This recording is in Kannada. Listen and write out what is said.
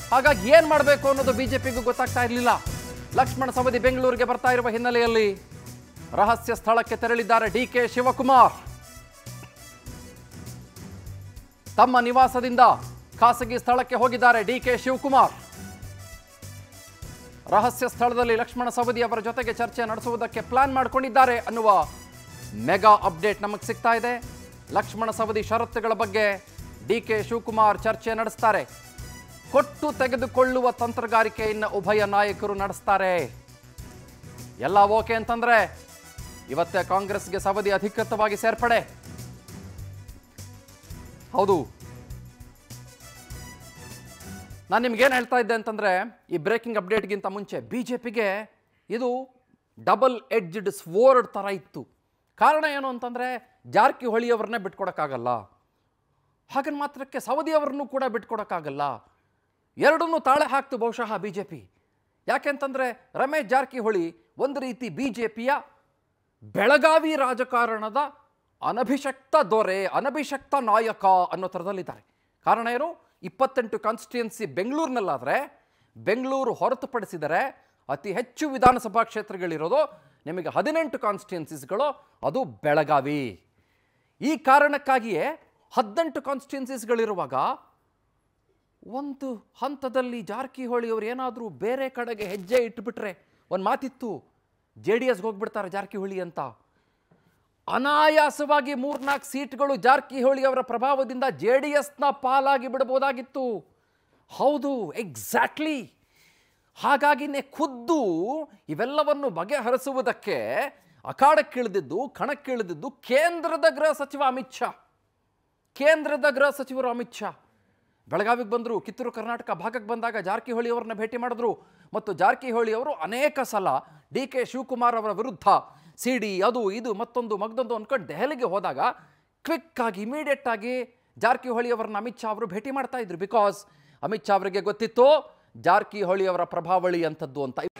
ಹಾಗಾಗಿ ಏನ್ ಮಾಡಬೇಕು ಅನ್ನೋದು ಬಿಜೆಪಿಗೂ ಗೊತ್ತಾಗ್ತಾ ಇರಲಿಲ್ಲ ಲಕ್ಷ್ಮಣ ಸವದಿ ಬೆಂಗಳೂರಿಗೆ ಬರ್ತಾ ಇರುವ ಹಿನ್ನೆಲೆಯಲ್ಲಿ ರಹಸ್ಯ ಸ್ಥಳಕ್ಕೆ ತೆರಳಿದ್ದಾರೆ ಡಿ ಕೆ ಶಿವಕುಮಾರ್ ತಮ್ಮ ನಿವಾಸದಿಂದ ಖಾಸಗಿ ಸ್ಥಳಕ್ಕೆ ಹೋಗಿದ್ದಾರೆ ಡಿ ಕೆ ಶಿವಕುಮಾರ್ ರಹಸ್ಯ ಸ್ಥಳದಲ್ಲಿ ಲಕ್ಷ್ಮಣ ಸವದಿ ಅವರ ಜೊತೆಗೆ ಚರ್ಚೆ ನಡೆಸುವುದಕ್ಕೆ ಪ್ಲಾನ್ ಮಾಡಿಕೊಂಡಿದ್ದಾರೆ ಅನ್ನುವ ಮೆಗಾ ಅಪ್ಡೇಟ್ ನಮಗೆ ಸಿಗ್ತಾ ಇದೆ ಲಕ್ಷ್ಮಣ ಸವದಿ ಷರತ್ತುಗಳ ಬಗ್ಗೆ ಡಿ ಕೆ ಶಿವಕುಮಾರ್ ಚರ್ಚೆ ನಡೆಸ್ತಾರೆ ಕೊಟ್ಟು ತೆಗೆದುಕೊಳ್ಳುವ ತಂತ್ರಗಾರಿಕೆಯನ್ನು ಉಭಯ ನಾಯಕರು ನಡೆಸ್ತಾರೆ ಎಲ್ಲ ಓಕೆ ಅಂತಂದ್ರೆ ಇವತ್ತೇ ಕಾಂಗ್ರೆಸ್ಗೆ ಸವದಿ ಅಧಿಕೃತವಾಗಿ ಸೇರ್ಪಡೆ ಹೌದು ನಾನು ನಿಮ್ಗೇನು ಹೇಳ್ತಾ ಇದ್ದೆ ಅಂತಂದರೆ ಈ ಬ್ರೇಕಿಂಗ್ ಅಪ್ಡೇಟ್ಗಿಂತ ಮುಂಚೆ ಬಿ ಜೆ ಪಿಗೆ ಇದು ಡಬಲ್ ಎಡ್ಜ್ಡ್ ಸ್ವೋರ್ಡ್ ಥರ ಇತ್ತು ಕಾರಣ ಏನು ಅಂತಂದರೆ ಜಾರಕಿಹೊಳಿಯವ್ರನ್ನೇ ಬಿಟ್ಕೊಡೋಕ್ಕಾಗಲ್ಲ ಹಾಗನ್ ಮಾತ್ರಕ್ಕೆ ಸವದಿಯವರನ್ನು ಕೂಡ ಬಿಟ್ಕೊಡೋಕ್ಕಾಗಲ್ಲ ಎರಡನ್ನೂ ತಾಳೆ ಹಾಕ್ತು ಬಹುಶಃ ಬಿ ಜೆ ಪಿ ಯಾಕೆಂತಂದರೆ ರಮೇಶ್ ಜಾರಕಿಹೊಳಿ ಒಂದು ರೀತಿ ಬಿ ಜೆ ಪಿಯ ಬೆಳಗಾವಿ ರಾಜಕಾರಣದ ಅನಭಿಷಕ್ತ ದೊರೆ ಅನಭಿಷಕ್ತ ನಾಯಕ ಅನ್ನೋ ಥರದಲ್ಲಿದ್ದಾರೆ ಕಾರಣ ಏನು ಇಪ್ಪತ್ತೆಂಟು ಕಾನ್ಸ್ಟಿಟ್ಯೂನ್ಸಿ ಬೆಂಗಳೂರಿನಲ್ಲಾದರೆ ಬೆಂಗಳೂರು ಹೊರತುಪಡಿಸಿದರೆ ಅತಿ ಹೆಚ್ಚು ವಿಧಾನಸಭಾ ಕ್ಷೇತ್ರಗಳಿರೋದು ನಿಮಗೆ ಹದಿನೆಂಟು ಕಾನ್ಸ್ಟಿಟ್ಯೂನ್ಸೀಸ್ಗಳು ಅದು ಬೆಳಗಾವಿ ಈ ಕಾರಣಕ್ಕಾಗಿಯೇ ಹದಿನೆಂಟು ಕಾನ್ಸ್ಟಿಟ್ಯೂನ್ಸೀಸ್ಗಳಿರುವಾಗ ಒಂದು ಹಂತದಲ್ಲಿ ಜಾರಕಿಹೊಳಿ ಅವರು ಏನಾದರೂ ಬೇರೆ ಕಡೆಗೆ ಹೆಜ್ಜೆ ಇಟ್ಬಿಟ್ರೆ ಒಂದು ಮಾತಿತ್ತು ಜೆ ಡಿ ಎಸ್ಗೆ ಹೋಗ್ಬಿಡ್ತಾರೆ ಜಾರಕಿಹೊಳಿ ಅಂತ ಅನಾಯಾಸವಾಗಿ ಮೂರ್ನಾಲ್ಕು ಸೀಟ್ಗಳು ಜಾರಕಿಹೊಳಿ ಅವರ ಪ್ರಭಾವದಿಂದ ಜೆ ಡಿ ಎಸ್ನ ಪಾಲಾಗಿ ಬಿಡಬಹುದಾಗಿತ್ತು ಹೌದು ಎಕ್ಸಾಕ್ಟ್ಲಿ ಹಾಗಾಗಿನೇ ಖುದ್ದು ಇವೆಲ್ಲವನ್ನು ಬಗೆಹರಿಸುವುದಕ್ಕೆ ಅಖಾಡಕ್ಕಿಳಿದಿದ್ದು ಕಣಕ್ಕಿಳಿದಿದ್ದು ಕೇಂದ್ರದ ಗೃಹ ಸಚಿವ ಅಮಿತ್ ಶಾ ಕೇಂದ್ರದ ಗೃಹ ಸಚಿವರು ಅಮಿತ್ ಶಾ ಬೆಳಗಾವಿಗೆ ಬಂದರು ಕಿತ್ತೂರು ಕರ್ನಾಟಕ ಭಾಗಕ್ಕೆ ಬಂದಾಗ ಜಾರಕಿಹೊಳಿ ಅವರನ್ನ ಭೇಟಿ ಮಾಡಿದ್ರು ಮತ್ತು ಜಾರಕಿಹೊಳಿ ಅವರು ಅನೇಕ ಸಲ ಡಿ ಕೆ ಶಿವಕುಮಾರ್ ಅವರ ವಿರುದ್ಧ ಸಿ ಡಿ ಅದು ಇದು ಮತ್ತೊಂದು ಮಗದೊಂದು ಅಂದ್ಕೊಂಡು ದೆಹಲಿಗೆ ಹೋದಾಗ ಕ್ವಿಕ್ ಆಗಿ ಇಮಿಡಿಯೇಟ್ ಆಗಿ ಜಾರಕಿಹೊಳಿ ಅವರನ್ನ ಅಮಿತ್ ಶಾ ಅವರು ಭೇಟಿ ಮಾಡ್ತಾ ಇದ್ರು ಬಿಕಾಸ್ ಅಮಿತ್ ಶಾ ಅವರಿಗೆ ಗೊತ್ತಿತ್ತು ಜಾರಕಿಹೊಳಿ ಅವರ ಪ್ರಭಾವಳಿ ಅಂಥದ್ದು ಅಂತ